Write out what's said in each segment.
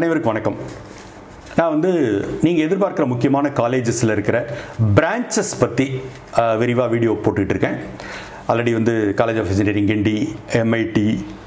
அனைவருக்கும் வணக்கம் நான் வந்து நீங்கள் எதிர்பார்க்குற முக்கியமான காலேஜஸில் இருக்கிற பிரான்ச்சஸ் பற்றி விரிவாக வீடியோ போட்டுட்டு இருக்கேன் ஆல்ரெடி வந்து college of engineering Guindy MIT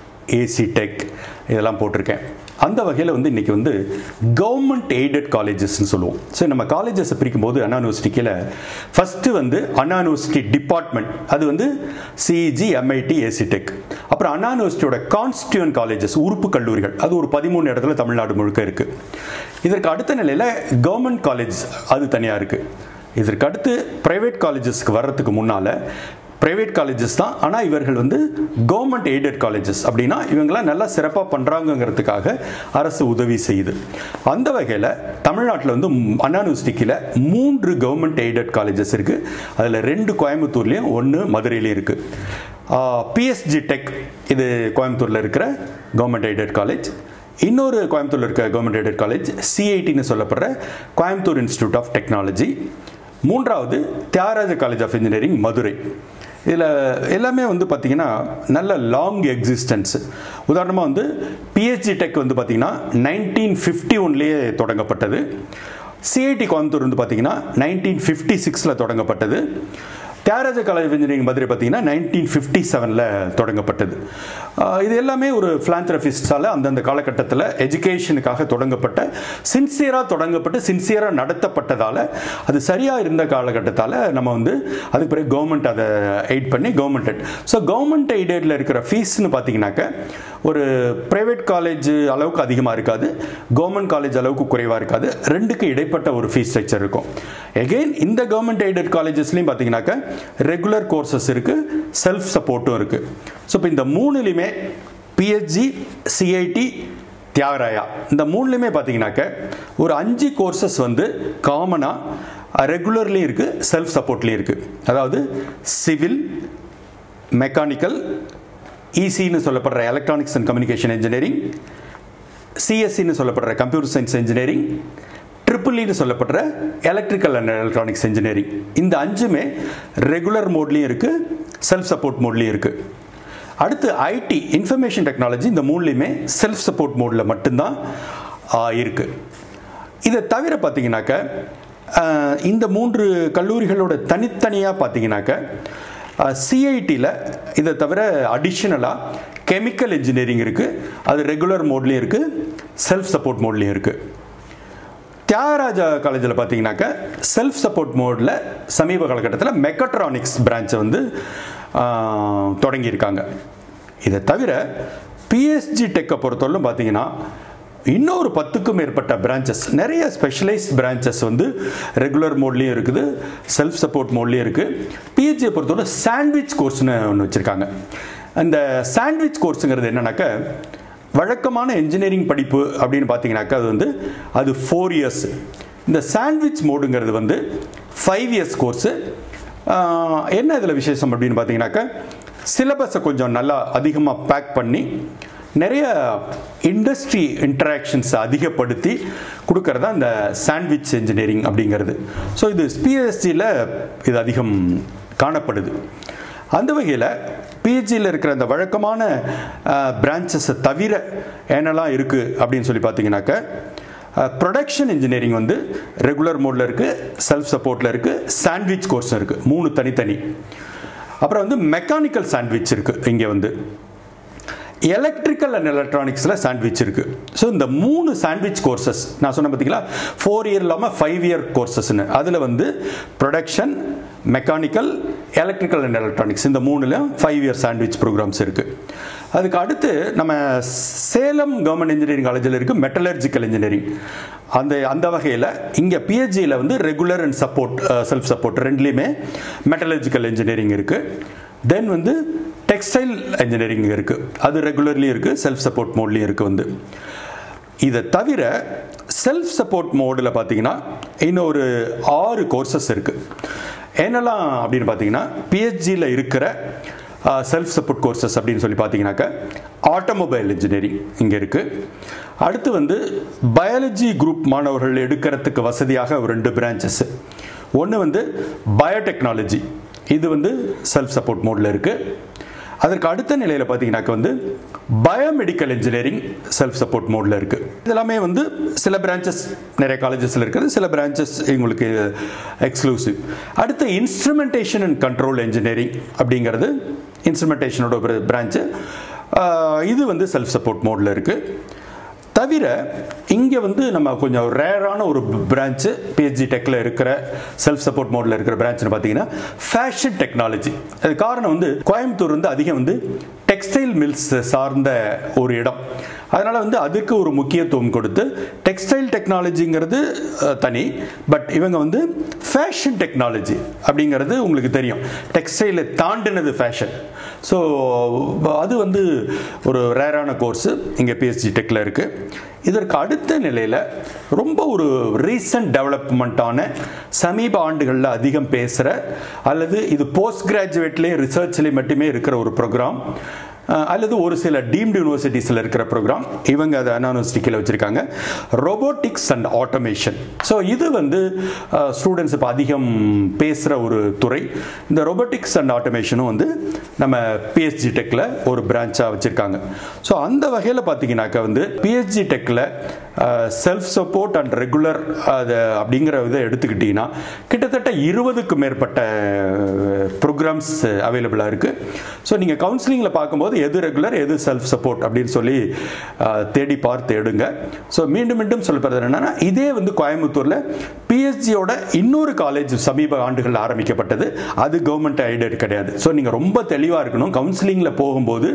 AC tech இதெல்லாம் போட்டிருக்கேன் அந்த வகையில் வந்து இன்றைக்கி வந்து கவர்மெண்ட் எய்டட் காலேஜஸ்னு சொல்லுவோம் சரி நம்ம காலேஜஸை பிரிக்கும் போது அண்ணா யூனிவர்சிட்டி கீழே ஃபஸ்ட்டு வந்து அண்ணா யூனிவர்சிட்டி டிபார்ட்மெண்ட் அது வந்து சிஇஜி எம்ஐடி ஏசி டெக் அப்புறம் அண்ணா யூனிவர்சிட்டியோட கான்ஸ்டியூன் காலேஜஸ் உறுப்பு கல்லூரிகள் அது ஒரு பதிமூணு இடத்துல தமிழ்நாடு முழுக்க இருக்குது இதற்கு அடுத்த நிலையில் கவர்மெண்ட் காலேஜ் அது தனியாக இருக்குது இதற்கு அடுத்து ப்ரைவேட் காலேஜஸ்க்கு வர்றதுக்கு முன்னால் ப்ரைவேட் காலேஜஸ் தான் ஆனால் இவர்கள் வந்து கவர்மெண்ட் எய்டட் காலேஜஸ் அப்படின்னா இவங்களாம் நல்லா சிறப்பாக பண்ணுறாங்கங்கிறதுக்காக அரசு உதவி செய்யுது அந்த வகையில் தமிழ்நாட்டில் வந்து அண்ணா யூனிவர்சிட்டிக்கில் மூன்று கவர்மெண்ட் எய்டட் காலேஜஸ் இருக்குது அதில் ரெண்டு கோயம்புத்தூர்லேயும் ஒன்று மதுரையிலையும் இருக்குது பிஎஸ்ஜி டெக் இது கோயம்புத்தூரில் இருக்கிற கவர்மெண்ட் எய்டட் காலேஜ் இன்னொரு கோயம்புத்தூரில் இருக்க கவர்மெண்ட் எய்டட் காலேஜ் சிஐடின்னு சொல்லப்படுற கோயம்புத்தூர் இன்ஸ்டியூட் ஆஃப் டெக்னாலஜி மூன்றாவது Thiagaraja college of engineering Madurai இதில் எல்லாமே வந்து பார்த்திங்கன்னா நல்ல லாங் எக்ஸிஸ்டன்ஸ் உதாரணமாக வந்து பிஹெச்டி டெக் வந்து பார்த்திங்கன்னா நைன்டீன் ஃபிஃப்டி ஒன்லேயே தொடங்கப்பட்டது சிஐடி கோயம்புத்தூர் வந்து பார்த்திங்கன்னா நைன்டீன் ஃபிஃப்டி சிக்ஸில் தொடங்கப்பட்டது Thiagaraja college of engineering Madurai பார்த்தீங்கன்னா நைன்டீன் ஃபிஃப்டி செவனில் தொடங்கப்பட்டது இது எல்லாமே ஒரு ஃபிலாந்த்ரபிஸ்டால் அந்தந்த காலகட்டத்தில் எஜுகேஷனுக்காக தொடங்கப்பட்ட சின்சியராக தொடங்கப்பட்டு சின்சியராக நடத்தப்பட்டதால் அது சரியாக இருந்த காலகட்டத்தால் நம்ம வந்து அதுக்கு பிறகு கவர்மெண்ட் அதை எய்ட் பண்ணி கவர்மெண்ட் எய்ட் ஸோ கவர்மெண்ட் எய்டடில் இருக்கிற ஃபீஸ்னு பார்த்தீங்கன்னாக்க ஒரு ப்ரைவேட் காலேஜ் அளவுக்கு அதிகமாக இருக்காது கவர்மெண்ட் காலேஜ் அளவுக்கு குறைவாக இருக்காது ரெண்டுக்கு இடைப்பட்ட ஒரு ஃபீஸ் ஸ்ட்ரக்சர் இருக்கும் எகெயின் இந்த கவர்மெண்ட் எய்டட் காலேஜஸ்லையும் பார்த்தீங்கன்னாக்க ரெகுலர் கோர்சஸ் இருக்குது செல்ஃப் சப்போர்ட்டும் இருக்குது ஸோ இப்போ இந்த மூணுலையுமே பிஹெச்ஜி சிஐடி தியாகராயா இந்த மூணுலையுமே பார்த்தீங்கன்னாக்க ஒரு அஞ்சு கோர்சஸ் வந்து காமனாக ரெகுலர்லேயும் இருக்குது செல்ஃப் சப்போர்ட்லேயும் இருக்குது அதாவது சிவில் மெக்கானிக்கல் இசின்னு சொல்லப்படுற எலக்ட்ரானிக்ஸ் அண்ட் கம்யூனிகேஷன் இன்ஜினியரிங் சிஎஸ்சின்னு சொல்லப்படுற கம்ப்யூட்டர் சயின்ஸ் இன்ஜினியரிங் ட்ரிபிள்இன்னு சொல்லப்படுற எலக்ட்ரிக்கல் அண்ட் எலக்ட்ரானிக்ஸ் இன்ஜினியரிங் இந்த அஞ்சுமே ரெகுலர் மோட்லேயும் இருக்குது செல்ஃப் சப்போர்ட் மோட்லேயும் இருக்குது அடுத்து ஐடி இன்ஃபர்மேஷன் டெக்னாலஜி இந்த மூணுலேயுமே செல்ஃப் சப்போர்ட் மோடில் மட்டும்தான் இருக்குது இதை தவிர பார்த்தீங்கன்னாக்க இந்த மூன்று கல்லூரிகளோட தனித்தனியாக பார்த்தீங்கன்னாக்க சிஐடியில் இதை தவிர அடிஷ்னலாக கெமிக்கல் இன்ஜினியரிங் இருக்குது அது ரெகுலர் மோட்லேயும் இருக்குது செல்ஃப் சப்போர்ட் மோட்லேயும் இருக்குது தியாகராஜா காலேஜில் பார்த்தீங்கன்னாக்க செல்ஃப் சப்போர்ட் மோடில் சமீப காலகட்டத்தில் மெக்கட்ரானிக்ஸ் பிரான்ச்சை வந்து தொடங்கியிருக்காங்க இதை தவிர பிஎஸ்ஜி டெக்கை பொறுத்தவரைக்கும் பார்த்தீங்கன்னா இன்னொரு பத்துக்கும் மேற்பட்ட பிரான்ச்சஸ் நிறைய ஸ்பெஷலைஸ்ட் பிரான்ச்சஸ் வந்து ரெகுலர் மோட்லேயும் இருக்குது செல்ஃப் சப்போர்ட் மோட்லேயும் இருக்குது பிஹெச்சியை பொறுத்தவரை சாண்ட்விச் கோர்ஸ்னு ஒன்று வச்சுருக்காங்க அந்த சாண்ட்விச் கோர்ஸுங்கிறது என்னன்னாக்க வழக்கமான இன்ஜினியரிங் படிப்பு அப்படின்னு பார்த்தீங்கன்னாக்கா அது வந்து அது ஃபோர் இயர்ஸ் இந்த சாண்ட்விச் மோடுங்கிறது வந்து ஃபைவ் இயர்ஸ் கோர்ஸு என்ன இதில் விசேஷம் அப்படின்னு பார்த்தீங்கன்னாக்கா சிலபஸை கொஞ்சம் நல்லா அதிகமாக பேக் பண்ணி நிறைய இண்டஸ்ட்ரி இன்டராக்ஷன்ஸ் அதிகப்படுத்தி கொடுக்கறதா இந்த சாண்ட்விச் இன்ஜினியரிங் அப்படிங்கிறது ஸோ இது பிஎஸ்சியில் இது அதிகம் காணப்படுது அந்த வகையில் பிஹெச்சியில் இருக்கிற அந்த வழக்கமான பிரான்ச்சஸை தவிர என்னெல்லாம் இருக்குது அப்படின்னு சொல்லி பார்த்தீங்கன்னாக்க ப்ரொடக்ஷன் இன்ஜினியரிங் வந்து ரெகுலர் மோடில் இருக்குது செல்ஃப் சப்போர்ட்டில் இருக்குது சாண்ட்விச் கோர்ஸும் இருக்குது மூணு தனித்தனி அப்புறம் வந்து மெக்கானிக்கல் சாண்ட்விச் இருக்குது இங்கே வந்து எலக்ட்ரிக்கல் அண்ட் எலக்ட்ரானிக்ஸில் சாண்ட்விச் இருக்குது ஸோ இந்த மூணு சாண்ட்விச் கோர்சஸ் நான் சொன்ன பார்த்தீங்களா ஃபோர் இயர் இல்லாமல் ஃபைவ் இயர் கோர்சஸ்னு அதில் வந்து production mechanical electrical and electronics இந்த மூணுலையும் ஃபைவ் இயர் சாண்ட்விச் ப்ரோக்ராம்ஸ் இருக்குது அதுக்கு அடுத்து நம்ம சேலம் கவர்மெண்ட் இன்ஜினியரிங் காலேஜில் இருக்குது மெட்டலர்ஜிக்கல் இன்ஜினியரிங் அந்த அந்த வகையில் இங்கே பிஹெச்சியில் வந்து regular and support self support ரெண்டுலேயுமே மெட்டலர்ஜிக்கல் இன்ஜினியரிங் இருக்குது தென் வந்து டெக்ஸ்டைல் இன்ஜினியரிங் இருக்குது அது ரெகுலர்லேயும் இருக்குது செல்ஃப் சப்போர்ட் மோட்லேயும் இருக்குது வந்து இதை தவிர செல்ஃப் சப்போர்ட் மோடில் பார்த்தீங்கன்னா இன்னும் ஒரு ஆறு கோர்சஸ் இருக்குது என்னெல்லாம் அப்படின்னு பார்த்தீங்கன்னா பிஹெச்ஜியில் இருக்கிற செல்ஃப் சப்போர்ட் கோர்சஸ் அப்படின்னு சொல்லி பார்த்தீங்கன்னாக்கா ஆட்டோமொபைல் இன்ஜினியரிங் இங்கே இருக்குது அடுத்து வந்து பயாலஜி குரூப் மாணவர்கள் எடுக்கிறதுக்கு வசதியாக ஒரு ரெண்டு பிரான்ச்சஸ் ஒன்று வந்து பயோடெக்னாலஜி இது வந்து செல்ஃப் சப்போர்ட் மோடில் இருக்குது அதற்கு அடுத்த நிலையில் பார்த்தீங்கன்னாக்க வந்து பயோமெடிக்கல் இன்ஜினியரிங் செல்ஃப் சப்போர்ட் மோடில் இருக்குது இதெல்லாமே வந்து சில பிரான்ச்சஸ் நிறைய காலேஜஸில் இருக்குது சில பிரான்ச்சஸ் உங்களுக்கு எக்ஸ்க்ளூசிவ் அடுத்து இன்ஸ்ட்ருமெண்டேஷன் அண்ட் கண்ட்ரோல் இன்ஜினியரிங் அப்படிங்கிறது இன்ஸ்ட்ருமெண்டேஷனோட ஒரு பிரான்ச்சு இது வந்து செல்ஃப் சப்போர்ட் மோடில் இருக்குது தவிர இங்கே வந்து நம்ம கொஞ்சம் ரேரான ஒரு பிரான்ச்சு பிஹெச்டி டெக்கில் இருக்கிற செல்ஃப் சப்போர்ட் மோடில் இருக்கிற பிரான்ச்னு பார்த்தீங்கன்னா ஃபேஷன் டெக்னாலஜி அது காரணம் வந்து கோயம்புத்தூர் வந்து அதிகம் வந்து டெக்ஸ்டைல் மில்ஸ் சார்ந்த ஒரு இடம் அதனால் வந்து அதுக்கு ஒரு முக்கியத்துவம் கொடுத்து டெக்ஸ்டைல் டெக்னாலஜிங்கிறது அஹ், தனி பட் இவங்க வந்து ஃபேஷன் டெக்னாலஜி அப்படிங்கிறது உங்களுக்கு தெரியும் டெக்ஸ்டைலை தாண்டினது ஃபேஷன் ஸோ அது வந்து ஒரு ரேரான கோர்ஸு இங்கே பிஎஸ்சி டெக்கில் இருக்குது இதற்கு அடுத்த நிலையில் ரொம்ப ஒரு ரீசன்ட் டெவலப்மெண்ட்டான சமீப ஆண்டுகளில் அதிகம் பேசுகிற அல்லது இது போஸ்ட் கிராஜுவேட்லேயே ரிசர்ச்லேயே மட்டுமே இருக்கிற ஒரு ப்ரோக்ராம் அல்லது ஒரு சில டீம்டு யூனிவர்சிட்டிஸில் இருக்கிற ப்ரோக்ராம் இவங்க அதை அனானிவர்சிட்டிக்கில் வச்சுருக்காங்க ரோபோட்டிக்ஸ் அண்ட் ஆட்டோமேஷன் ஸோ இது வந்து ஸ்டூடெண்ட்ஸ் இப்போ அதிகம் பேசுகிற ஒரு துறை இந்த ரோபோட்டிக்ஸ் அண்ட் ஆட்டோமேஷனும் வந்து நம்ம பிஎஸ்ஜி டெக்கில் ஒரு பிரான்ச்சாக வச்சுருக்காங்க ஸோ அந்த வகையில் பார்த்தீங்கன்னாக்கா வந்து பிஎஸ்ஜி டெக்கில் செல்ஃப் சப்போர்ட் அண்ட் ரெகுலர் அது அப்படிங்கிற இதை எடுத்துக்கிட்டிங்கன்னா கிட்டத்தட்ட இருபதுக்கு மேற்பட்ட ப்ரோக்ராம்ஸ் அவைலபிளாக இருக்குது ஸோ நீங்கள் கவுன்சிலிங்கில் பார்க்கும்போது எது ரெகுலர் எது செல்ஃப் சப்போர்ட் அப்படின்னு சொல்லி அஹ், தேடி பார்த்து எடுங்க ஸோ மீண்டும் மீண்டும் சொல்லப்படுறது என்னன்னா இதே வந்து கோயம்புத்தூரில் பிஎஸ்ஜியோட இன்னொரு காலேஜ் சமீப ஆண்டுகளில் ஆரம்பிக்கப்பட்டது அது கவர்மெண்ட் ஐடட் கிடையாது ஸோ நீங்கள் ரொம்ப தெளிவாக இருக்கணும் கவுன்சிலிங்கில் போகும்போது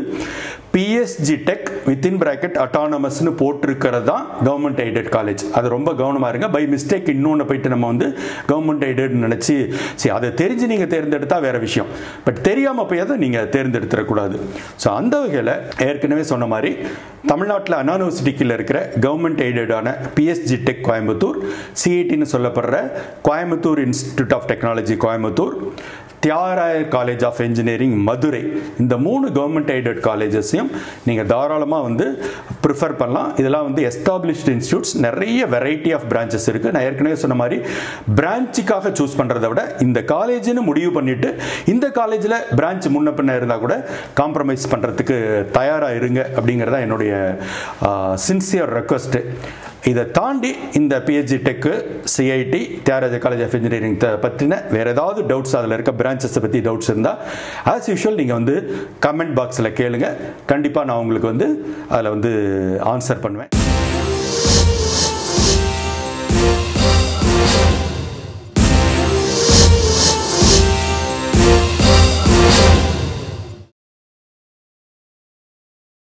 பிஎஸ்ஜி டெக் வித்தின் பிராக்கெட் அட்டானமஸ்னு போட்டிருக்கிறது தான் கவர்மெண்ட் எய்டட் காலேஜ் அது ரொம்ப கவனமாக இருங்க பை மிஸ்டேக் இன்னொன்று போயிட்டு நம்ம வந்து கவர்மெண்ட் எய்டட் நினச்சி சரி அதை தெரிஞ்சு நீங்கள் தேர்ந்தெடுத்தா வேற விஷயம் பட் தெரியாமல் போய் அதை நீங்கள் தேர்ந்தெடுத்துடக்கூடாது ஸோ அந்த வகையில் ஏற்கனவே சொன்ன மாதிரி தமிழ்நாட்டில் அனானிவர்சிட்டிக்கில் இருக்கிற கவர்மெண்ட் எய்டடான பிஎஸ்ஜி டெக் கோயம்புத்தூர் சிஐடின்னு சொல்லப்படுற Coimbatore institute of technology Coimbatore Thiagarajar college of engineering Madurai இந்த மூணு கவர்மெண்ட் எய்டட் காலேஜஸையும் நீங்கள் தாராளமாக வந்து ப்ரிஃபர் பண்ணலாம் இதெல்லாம் வந்து எஸ்டாப்ளிஷ்டு இன்ஸ்டியூட்ஸ் நிறைய வெரைட்டி ஆஃப் பிரான்ச்சஸ் இருக்குது நான் ஏற்கனவே சொன்ன மாதிரி பிரான்ச்சுக்காக சூஸ் பண்ணுறதை விட இந்த காலேஜ்னு முடிவு பண்ணிட்டு இந்த காலேஜில் பிரான்ச் முன்ன பின்ன இருந்தால் கூட காம்ப்ரமைஸ் பண்ணுறதுக்கு தயாராக இருங்க அப்படிங்கிறதா என்னுடைய சின்சியர் ரெக்வஸ்ட்டு இதை தாண்டி இந்த PhD tech CIT Thiagaraja college of engineering பற்றின வேறு ஏதாவது டவுட்ஸ் அதில் இருக்க பிரான்ச்சஸை பற்றி டவுட்ஸ் இருந்தால் ஆஸ் யூஷுவல் நீங்கள் வந்து கமெண்ட் பாக்ஸில் கேளுங்க கண்டிப்பாக நான் உங்களுக்கு வந்து அதில் வந்து ஆன்சர் பண்ணுவேன்